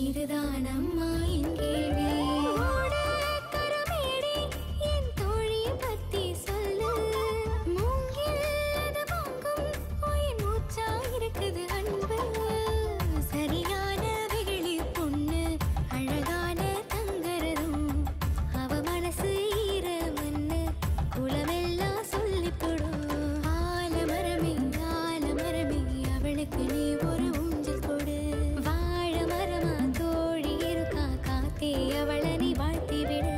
இதுதான் அம்மா என் கேள்வி ஓட கரமேடி என் தோழி பத்தி சொல்லு மூங்கில் அது பொங்கும் உயிர் மூச்சா இருக்குது அன்பு சரியான வெகுளி பொண்ணு அழகான தங்கரதும் அவ மனசு ஈர மண்ணு குலமெல்லாம் சொல்லிக் கொடு ஆலமரமே ஆலமரமே அவளுக்கு நீ ஒரு ஊஞ்சல் கொடு வாழ மரமா தோழி இருக்கா காத்தே அவளை நீ வாழ்த்தி விடு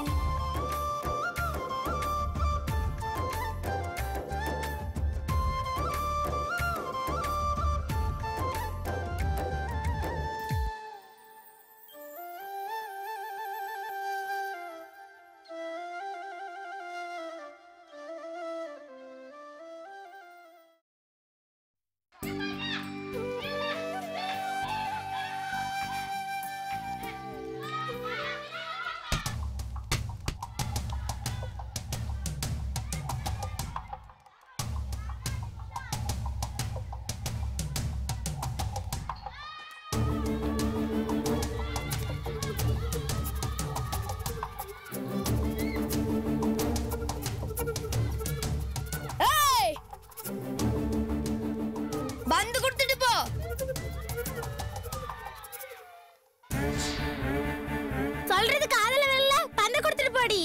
ஏய் பந்து கொடுத்துட்டு போ சொல்றது காதல வரல பந்த கொடுத்துட்டு போடி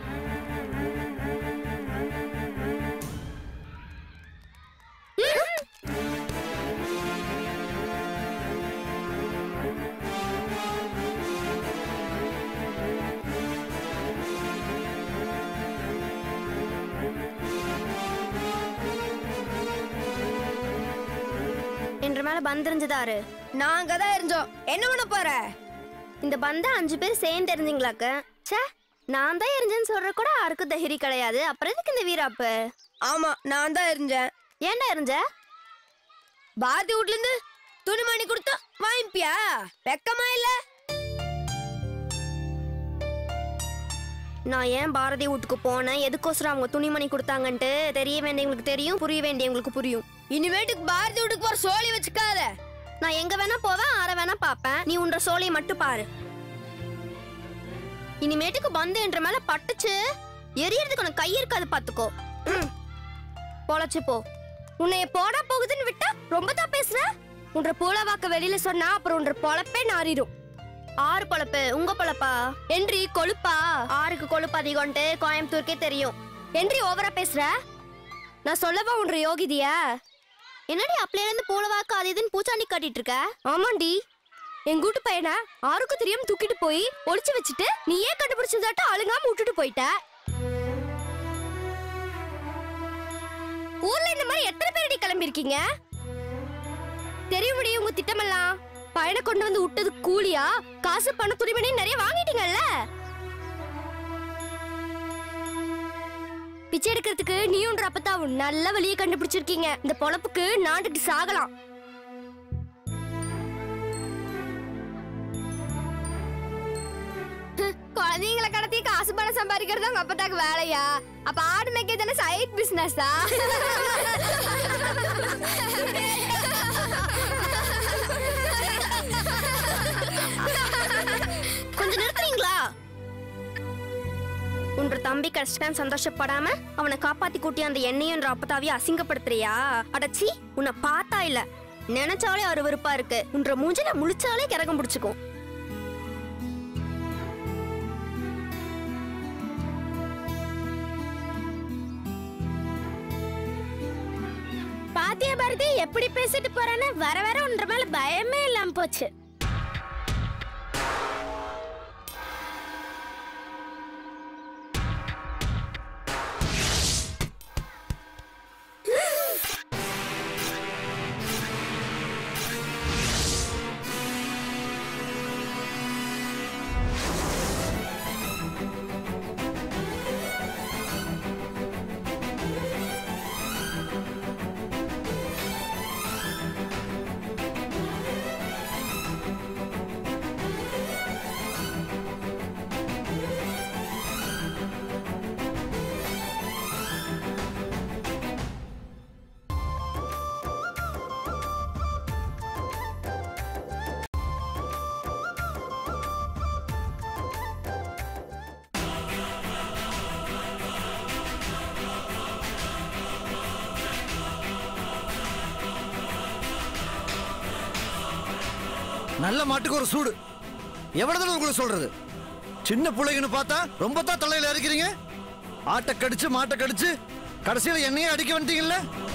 என்ற மேல பந்து எறிஞ்சதாரு நாங்க தான் இருந்தோம் என்ன பண்ண போற இந்த பந்த அஞ்சு பேர் சேர்ந்து எறிஞ்சிங்களாக்க ச்சே நான் தான் எரிஞ்சேன்னு சொல்ற கூட யாருக்கும் தைரி கிடையாது அப்புறம் எதுக்கு இந்த வீராப்பு ஆமா நான் தான் இருந்தேன் ஏன்டா எரிஞ்ச பாரதி வீட்ல இருந்து துணிமணி கொடுத்தா வாங்கிப்பியா வெக்கமா இல்ல நான் ஏன் பாரதி வீட்டுக்கு போனேன் எதுக்கோசரம் அவங்க துணிமணி கொடுத்தாங்கன்ட்டு தெரிய வேண்டியவங்களுக்கு தெரியும் புரிய வேண்டியவங்களுக்கு புரியும் இனிமேட்டுக்கு பாரதி வீட்டுக்கு போற சோழி வச்சுக்காத நான் எங்க வேணா போவேன் ஆற வேணா பாப்பேன் நீ உன்ற சோழியை மட்டும் பாரு இனிமேட்டுக்கு பந்து என்ற மேல பட்டுச்சு எரியறதுக்கு உனக்கு கை இருக்காது பாத்துக்கோ ம். பொழைச்சு போ உன்னைய போடா போகுதுன்னு விட்டா ரொம்ப தான் பேசுற உன்ற பூலவாக்க வெளியில சொன்னா அப்புறம் உன்ற பொழப்பே நாறிடும் ஆறு பொழப்பு உங்க பொழப்பா என்றி கொழுப்பா ஆறுக்கு கொழுப்பு அதிகம்ட்டு கோயம்புத்தூருக்கே தெரியும் என்றி ஓவரா பேசுற நான் சொல்லவா உன்ற யோகிதியா என்னடி அப்படியே இருந்து பூலவாக்கு அது இதுன்னு பூச்சாண்டி காட்டிட்டு இருக்க ஆமாண்டி என் கூட்டு பையனை ஆருக்கும் தெரியாம தூக்கிட்டு போய் ஒளிச்சு வச்சுட்டு நீயே கண்டுபிடிச்சதாட்ட அழுங்காம விட்டுட்டு போயிட்ட ஊர்ல இந்த மாதிரி எத்தனை பேரடி கிளம்பி இருக்கீங்க தெரியும்படி உங்க திட்டமெல்லாம் பையனை கொண்டு வந்து விட்டது கூலியா காசு பண துணிமணி நிறைய வாங்கிட்டீங்கல்ல பிச்சை எடுக்கிறதுக்கு நீயும் ரப்பத்தாவும் நல்ல வழியை கண்டுபிடிச்சிருக்கீங்க இந்த பொழப்புக்கு நாட்டுக்கு சாகலாம் குழந்தைங்களை கடத்தி காசு பணம் சம்பாதிக்கிறது உங்க அப்பத்தாக்கு வேலையா அப்ப ஆடு மேய்க்க தானே சைட் பிசினஸா கொஞ்சம் நிறுத்துறீங்களா உன்ற தம்பி கஷ்டம் சந்தோஷப்படாம அவனை காப்பாத்தி கூட்டி அந்த எண்ணெயும் அப்பதாவிய அசிங்கப்படுத்துறியா அடச்சி உன்னை பார்த்தா இல்ல நினைச்சாலே அருவருப்பா இருக்கு உன்ற மூஞ்சில முழிச்சாலே கிறகம் பிடிச்சுக்கும் பாத்தியா பாரதி எப்படி பேசிட்டு போறான்னு வர வர உன்ற மேல பயமே இல்லாம போச்சு நல்ல மாட்டுக்கு ஒரு சூடு எவ்வளவு தடவை உங்களுக்கு சொல்றது சின்ன பிள்ளைங்கன்னு பார்த்தா ரொம்ப தான் தலையில இருக்கிறீங்க ஆட்டை கடிச்சு மாட்டை கடிச்சு கடைசியில என்னையே அடிக்க வந்துட்டீங்கல்ல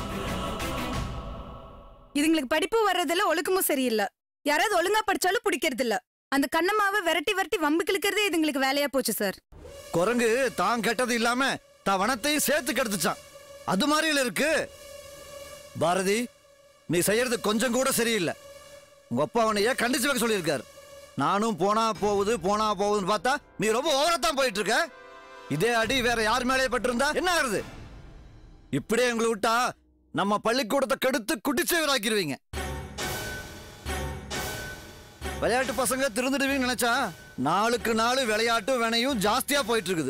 இதுங்களுக்கு படிப்பு வர்றதில்ல ஒழுக்கமும் சரியில்லை யாராவது ஒழுங்கா படிச்சாலும் பிடிக்கிறது இல்ல அந்த கண்ணம்மாவை விரட்டி விரட்டி வம்பு கிழக்கிறதே இதுங்களுக்கு வேலையா போச்சு சார் குரங்கு தான் கெட்டது இல்லாம தான் வனத்தையும் சேர்த்து கெடுத்துச்சான் அது மாதிரில இருக்கு பாரதி நீ செய்யறது கொஞ்சம் கூட சரியில்லை உங்க அப்பா அவனையே கண்டிச்சு வைக்க சொல்லியிருக்காரு நானும் போனா போகுது போனா போகுதுன்னு பார்த்தா நீ ரொம்ப ஓவரத்தான் போயிட்டு இருக்க இதே அடி வேற யார் மேலேயே பட்டிருந்தா என்ன ஆகுறது இப்படியே உங்களை விட்டா நம்ம பள்ளிக்கூடத்தை கெடுத்து குட்டிச்சவராக்கிடுவீங்க விளையாட்டு பசங்க திருந்துடுவீங்கன்னு நினைச்சா நாளுக்கு நாள் விளையாட்டு வினையும் ஜாஸ்தியா போயிட்டு இருக்குது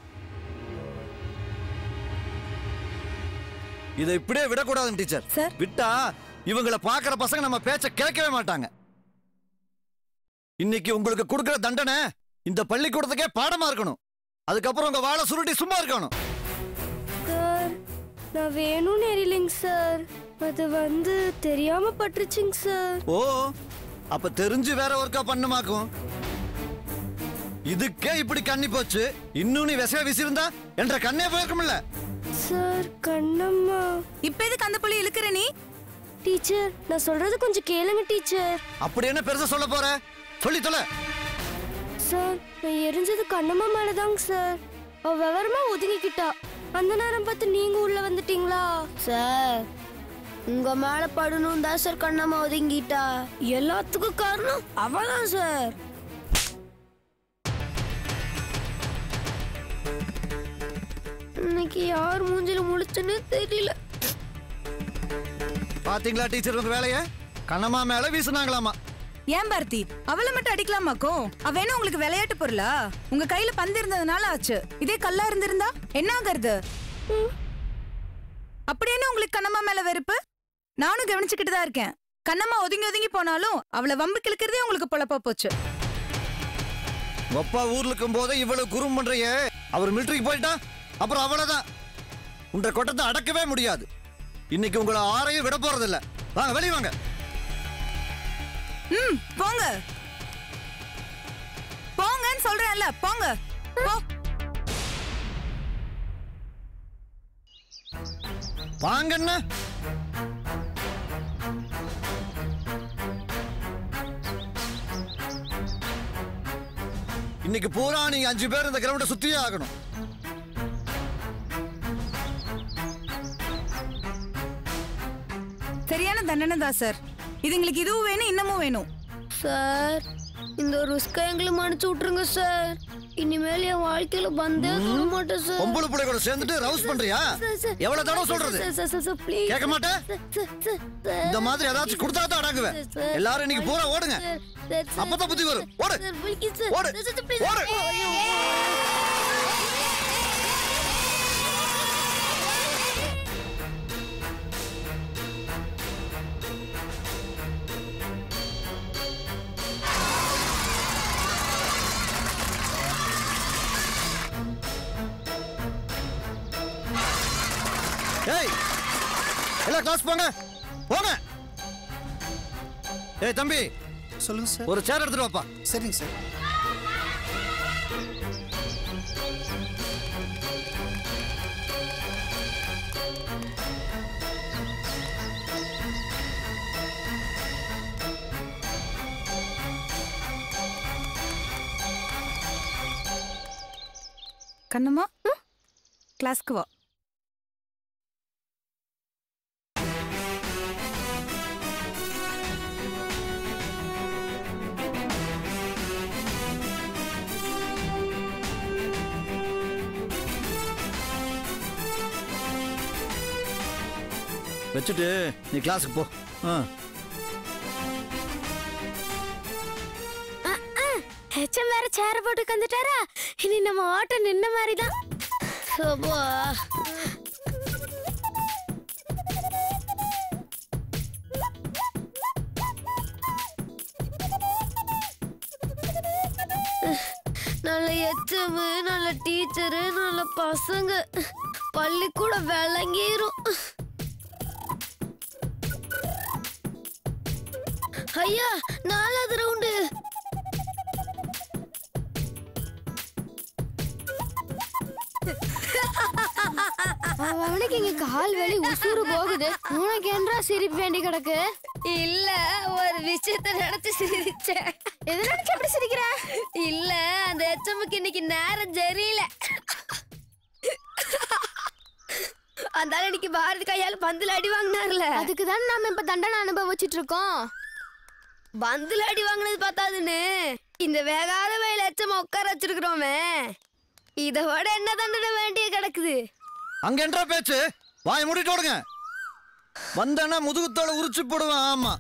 இதை இப்படியே விடக்கூடாது டீச்சர் சார். விட்டா இவங்கள பாக்குற பசங்க நம்ம பேச்ச கேட்கவே மாட்டாங்க இன்னைக்கு உங்களுக்கு கொடுக்கிற தண்டனை இந்த பள்ளிக்கூடத்துக்கே பாடமா இருக்கணும் அதுக்கப்புறம் உங்க வாழை சுருட்டி சும்மா இருக்கணும் சார் நான் வேணும்னு எரியலைங்க சார் அது வந்து தெரியாம பட்டுருச்சுங்க சார் ஓ அப்ப தெரிஞ்சு வேற ஒர்க்கா பண்ணுமாக்கும் இதுக்கே இப்படி கண்ணி போச்சு இன்னும் நீ விசையா வீசியிருந்தா என்ற கண்ணே போயிருக்கும்ல சார் கண்ணம்மா இப்ப எதுக்கு அந்த புள்ளி இழுக்கிற நீ டீச்சர் நான் சொல்றது கொஞ்சம் கேளுங்க டீச்சர் அப்படி என்ன பெருசா சொல்ல போற சொல்லி தொலை சார் நான் எரிஞ்சது கண்ணம்மா மேலதாங்க சார் அவ விவரமா ஒதுங்கிக்கிட்டா அந்த நேரம் பார்த்து நீங்க உள்ள வந்துட்டீங்களா சார் உங்க மேல படணும் தான் சார் கண்ணம்மா ஒதுங்கிட்டா எல்லாத்துக்கும் காரணம் அவதான் சார் இன்னைக்கு யார் மூஞ்சில முழிச்சுன்னு தெரியல பாத்தீங்களா டீச்சர் உங்க வேலைய கண்ணம்மா மேல வீசுனாங்களாமா ஏன் பார்த்தி அவளை மட்டும் அடிக்கலாமாக்கும் அவ என்ன உங்களுக்கு விளையாட்டு பொருளா உங்க கையில பந்து இருந்ததுனால ஆச்சு இதே கல்லா இருந்திருந்தா என்ன ஆகிறது அப்படி என்ன உங்களுக்கு கண்ணம்மா மேல வெறுப்பு நானும் கவனிச்சுக்கிட்டு தான் இருக்கேன் கண்ணம்மா ஒதுங்கி ஒதுங்கி போனாலும் அவளை வம்பு கிழக்கிறதே உங்களுக்கு பொழப்பா போச்சு உங்க அப்பா ஊர்ல இருக்கும் போதே இவ்வளவு குறும் பண்றியே அவர் மிலிட்டரிக்கு போயிட்டா அப்புறம் அவ்வளவுதான் உன்ற கொட்டத்தை அடக்கவே முடியாது இன்னைக்கு உங்களை ஆரையும் விட போறதில்ல வாங்க வெளிய வாங்க ம் போங்க போங்கன்னு சொல்றேன்ல போங்க போ வாங்கண்ணா இன்னைக்கு பூரா நீங்க அஞ்சு பேர் இந்த கிரவுண்ட சுத்தியே ஆகணும் சரியான தண்டனை தான் சார் இதுங்களுக்கு இதுவும் வேணும் இன்னமும் வேணும் சார் இந்த ரிஸ்கை எங்களை மன்னிச்சு விட்டுருங்க சார் இனிமேல் என் வாழ்க்கையில பந்தே தொட மாட்டேன் சார் பொம்பளை பிள்ளை கூட சேர்ந்துட்டு ரவுஸ் பண்றியா எவ்வளவு தடவை சொல்றது sir, sir, sir, sir, please. கேட்க மாட்டேன் சார், சார், சார், சார். இந்த மாதிரி ஏதாச்சும் கொடுத்தா தான் அடங்குவேன் சார், எல்லாரும் இன்னைக்கு பூரா ஓடுங்க சார், சார், சார். அப்பதான் புத்தி வரும் ஓடு சார், please, சார். ஓடு. Sir, sir, please. ஓடு. ஐயோ. ஏய் எல்லாம் கிளாஸ் போங்க போங்க ஏய் தம்பி சொல்லுங்க சார் ஒரு சேர் எடுத்துட்டு வாப்பா சரிங்க சார் கண்ணம்மா கிளாஸ்க்கு வா வச்சுட்டு நீ கிளாஸுக்கு போ ஆ ஹெச்எம் வேற சேர போட்டு உட்காந்துட்டாரா இனி நம்ம ஓட்டம் நின்ன மாதிரி தான் சபா. நல்ல எச்சமு நல்ல டீச்சரு நல்ல பசங்க பள்ளிக்கூடம் விளங்கிரும் ஐயா நாலாவது அவனுக்கு இங்க கால் வலி உசுறு போகுது உனக்கு என்றா சிரிப்பு வேண்டி கிடக்கு இல்ல ஒரு விஷயத்த நினைச்சு சிரிச்சேன் எது நினைச்சு அப்படி சிரிக்கிற இல்ல அந்த எச்சமுக்கு இன்னைக்கு நேரம் சரியில்லை அந்த ஆள் இன்னைக்கு பாரதி கையால பந்துல அடி வாங்கினார்ல அதுக்கு தான் நாம இப்ப தண்டனை அனுபவிச்சிட்டு இருக்கோம் பந்துல அடி வாங்கினது பார்த்தாதுன்னு இந்த வேகாத வயல எச்சமா உட்கார வச்சிருக்கிறோமே இதை விட என்ன தண்டனை வேண்டிய கிடக்குது அங்க என்றா பேச்சு வாய் மூடிட்டு ஓடுங்க வந்தானா முதுகுத்தோட உரிச்சு போடுவேன் ஆமா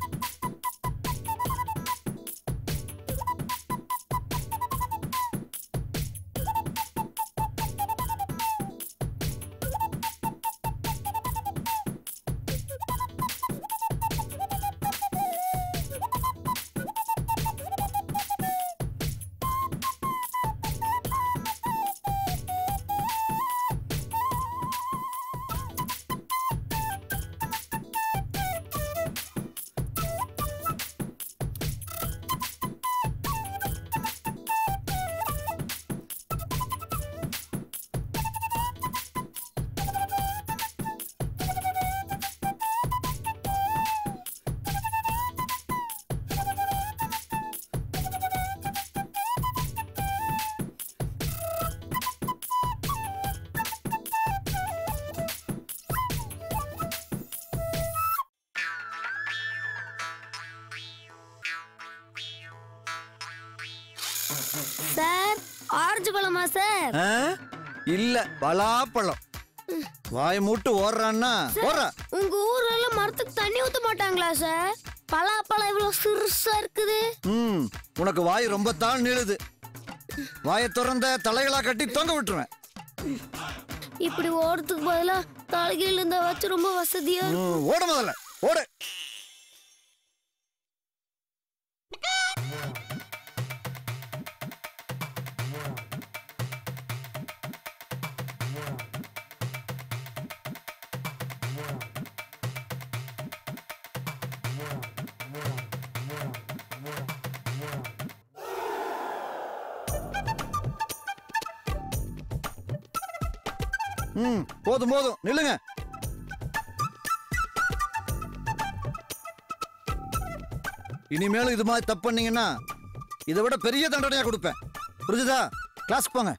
சார் ஆரஞ்சு பழமா சார் ஆ? இல்ல பலாப்பழம் வாய் மூட்டு ஓடுறான்னா ஓடுற உங்க ஊர்ல எல்லாம் மரத்துக்கு தண்ணி ஊத்த மாட்டாங்களா சார் பலாப்பழம் இவ்வளவு சிறுசா இருக்குது ம் உனக்கு வாய் ரொம்ப தான் நீளுது வாயை திறந்த தலைகளா கட்டி தொங்க விட்டுருவேன் இப்படி ஓடுறதுக்கு பதிலா தலைகீழ இருந்தா வச்சு ரொம்ப வசதியா இருக்கு. ம், ஓடு முதல்ல ஓடு ம் போதும் போதும் நில்லுங்க இனிமேலும் இது மாதிரி தப்பு பண்ணீங்கன்னா இதை விட பெரிய தண்டனையா கொடுப்பேன் புரிஞ்சுதா கிளாஸ்க்கு போங்க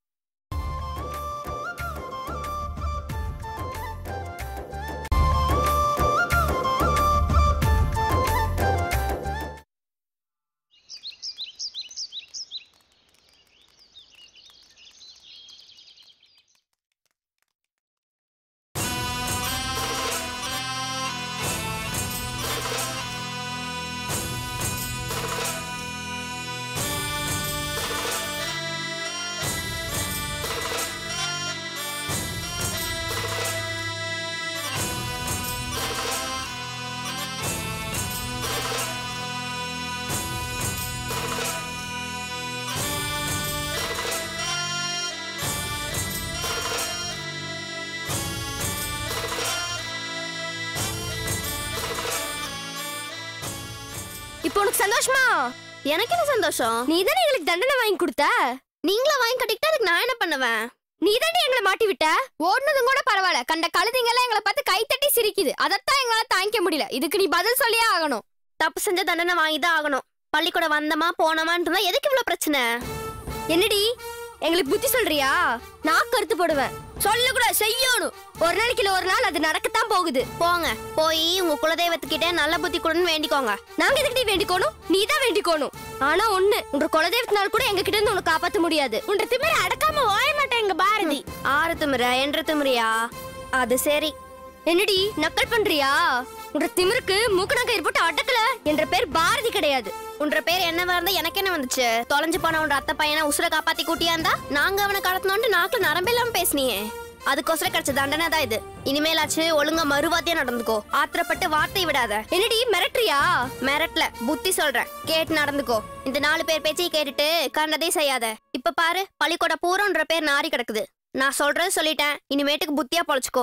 இப்போ உனக்கு சந்தோஷமா எனக்கு என்ன சந்தோஷம் நீ தானே எங்களுக்கு தண்டனை வாங்கி கொடுத்த நீங்களா வாங்கி கட்டிக்கிட்டு அதுக்கு நான் என்ன பண்ணுவேன் நீ தானே எங்களை மாட்டி விட்ட ஓடுனதும் கூட பரவாயில்ல கண்ட கழுதிங்கெல்லாம் எங்களை பார்த்து கை தட்டி சிரிக்குது அதைத்தான் எங்களால தாங்கிக்க முடியல இதுக்கு நீ பதில் சொல்லியே ஆகணும் தப்பு செஞ்ச தண்டனை வாங்கி தான் ஆகணும் பள்ளிக்கூடம் வந்தமா போனோமான்னு இருந்தா எதுக்கு இவ்வளவு பிரச்சனை என்னடி எங்களுக்கு புத்தி சொல்றியா நான் கருத்து போடுவேன் சொல்ல கூட செய்யணும் ஒரு நாளைக்கு இல்ல ஒரு நாள் அது நடக்கத்தான் போகுது போங்க போய் உங்க குலதெய்வத்துக்கிட்ட நல்ல புத்தி கொடுன்னு வேண்டிக்கோங்க நாங்க எதுக்கிட்ட வேண்டிக்கோணும் நீ தான் வேண்டிக்கோணும் ஆனா ஒண்ணு உங்க குலதெய்வத்தினால கூட எங்க கிட்ட இருந்து உனக்கு காப்பாத்த முடியாது உன்ற திமிர அடக்காம ஓய மாட்டேன் எங்க பாரதி ஆறு திமிர என்ற திமிரியா அது சரி என்னடி நக்கல் பண்றியா உன்ற திமிருக்கு மூக்கணக்கயிறு போட்டு அடக்கல என்ற பேர் பாரதி கிடையாது உன்ற பேர் என்னவா இருந்தா எனக்கு என்ன வந்துச்சு தொலைஞ்சு போன உன்ற அத்தை பையனை உசுர காப்பாத்தி கூட்டியா இருந்தா நாங்க அவனை கடத்தணும்னு நாக்குல நரம்பே இல்லாம பேசுனியே அதுக்கோசரம் கிடைச்ச தண்டனை தான் இது இனிமேலாச்சு ஒழுங்கா மறுவாத்தியா நடந்துக்கோ ஆத்திரப்பட்டு வார்த்தை விடாத என்னடி மிரட்டுறியா மிரட்டல புத்தி சொல்றேன் கேட்டு நடந்துக்கோ இந்த நாலு பேர் பேச்சையும் கேட்டுட்டு கண்டதே செய்யாத இப்ப பாரு பள்ளிக்கூட பூரம்ன்ற பேர் நாரி கிடக்குது நான் சொல்றது சொல்லிட்டேன் இனிமேட்டுக்கு புத்தியா பொழைச்சுக்கோ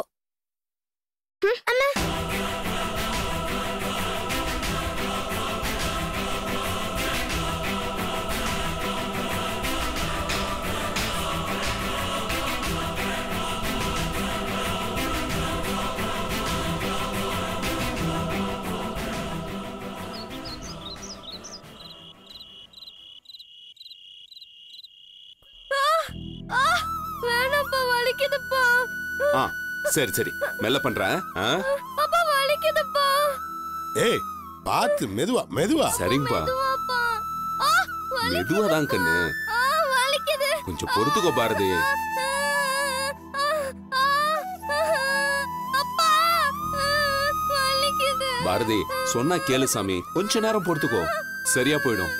ம், அம்மா வலிக்குதுப்பா ஆ சரி சரி மெல்ல பண்றேன் ஆ? அப்பா வலிக்குதுப்பா ஏய் பார்த்து மெதுவா மெதுவா சரிங்கப்பா அப்பா ஆ வலி மெதுவா தான் கண்ணு ஆ வலிக்குது கொஞ்சம் பொறுத்துக்கோ பாரதி அப்பா வலிக்குது பாரதி சொன்னா கேளு சாமி கொஞ்ச நேரம் பொறுத்துக்கோ சரியா போயிடும்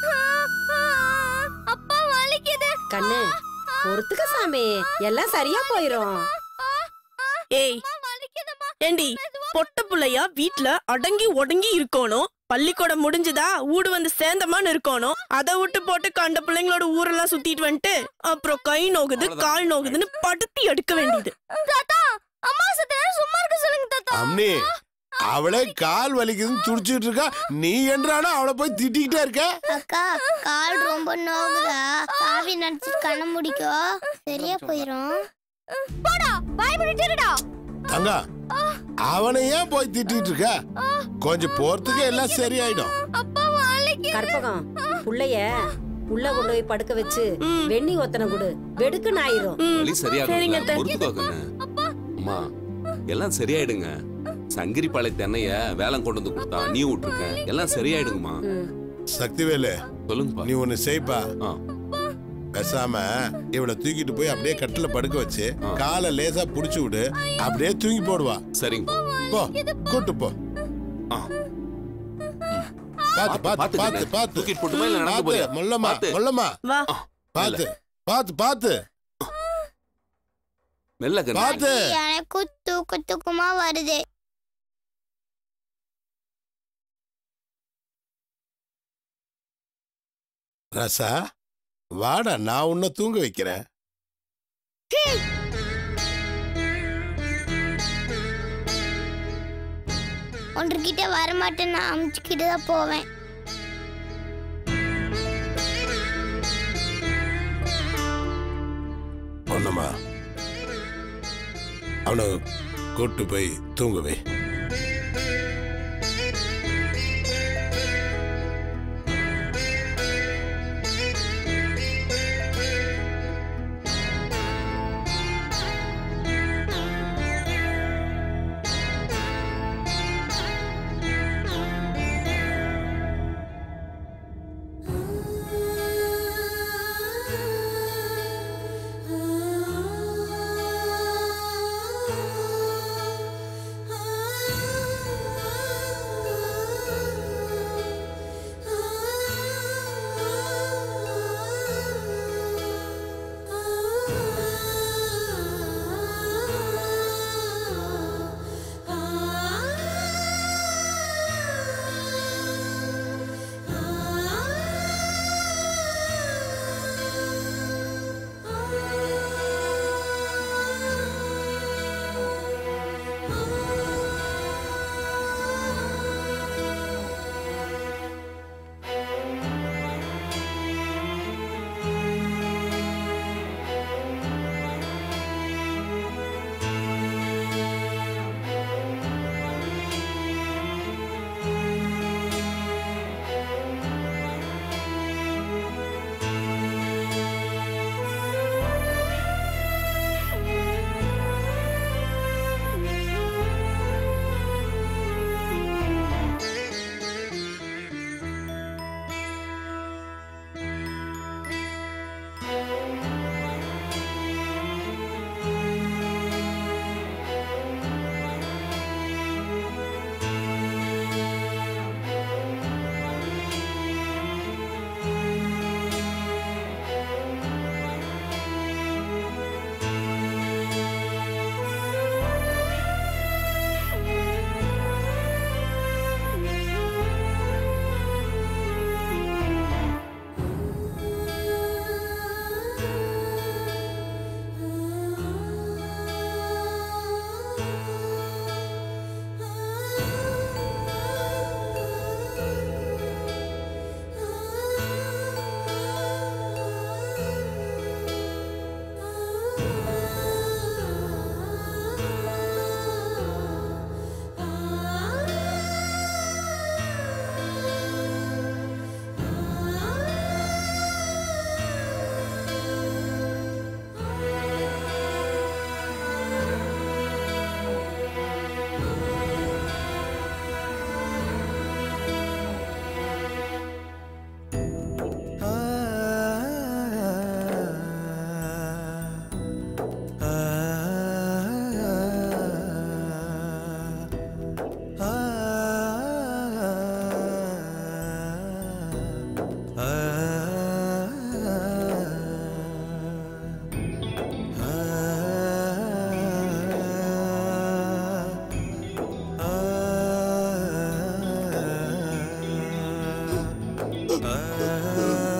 அப்பா வலிக்குது கண்ணு பொறுத்துக்க சாமி எல்லாம் சரியா போயிரும் ஏய் ஏண்டி பொட்ட புள்ளையா வீட்ல அடங்கி ஒடுங்கி இருக்கணும் பள்ளிக்கூடம் முடிஞ்சுதா ஊடு வந்து சேர்ந்தமான்னு இருக்கணும் அதை விட்டு போட்டு கண்ட பிள்ளைங்களோட ஊரெல்லாம் சுத்திட்டு வந்துட்டு அப்புறம் கை நோகுது கால் நோகுதுன்னு படுத்தி எடுக்க வேண்டியது தாத்தா அம்மா சத்த சும்மா இருக்க சொல்லுங்க தாத்தா அம்னி அவளே கால் வலிக்குதுன்னு துடிச்சிட்டு இருக்கா நீ என்றானா அவளை போய் திட்டிக்கிட்டே இருக்க அக்கா கால் ரொம்ப நோகுதா சாவி நினைச்சிட்டு கண்ண முடிக்கோ சரியா போயிரும் போடா வாய் பண்ணிட்டுடா தங்க அவனை ஏன் போய் திட்டிட்டு இருக்க கொஞ்சம் போறதுக்கு எல்லாம் சரியாயிடும் அப்பா வலிக்குது கற்பகம் புள்ளைய உள்ள கொண்டு போய் படுக்க வச்சு வெண்ணி ஒத்தனை கொடு வெடுக்குன்னு ஆயிரும் வலி சரிங்க சரியாகும் அத்தை. பொறுத்துக்கோ கண்ணு அம்மா எல்லாம் சரியாயிடுங்க சங்கிரி பாளை தென்னைய வேலம் கொண்டு வந்து கொடுத்தா நீ விட்டுருக்க எல்லாம் சரியாயிடுங்கம்மா ம். சக்திவேலு சொல்லுங்கப்பா நீ ஒண்ணு செய்ப்பா ஆ. பேசாம இவளை தூக்கிட்டு போய் அப்படியே கட்டில படுக்க வச்சு ஆ. காலை லேசா புடிச்சு விடு அப்படியே தூங்கி போடுவா சரிங்கப்பா போ கூட்டு போ ஆ. பாத்து பாத்து பாத்து பாத்து கண்ணு. பாத்து தூக்கிட்டு போட்டுமா இல்ல நடந்து பாத்து போறியா? மொல்லமா பாத்து. மொல்லமா வா பாத்து பாத்து பாத்து மெல்ல கண்ணு பாத்து எனக்கு தூக்க தூக்கமா வருது ரசா வாடா நான் உன்னை தூங்க வைக்கிறேன் ஒன்றுகிட்ட வரமாட்டேன் நான் அமுச்சுக்கிட்டு தான் போவேன் ஒண்ணுமா அவனை கூட்டு போய் தூங்க வை ஆ ஆ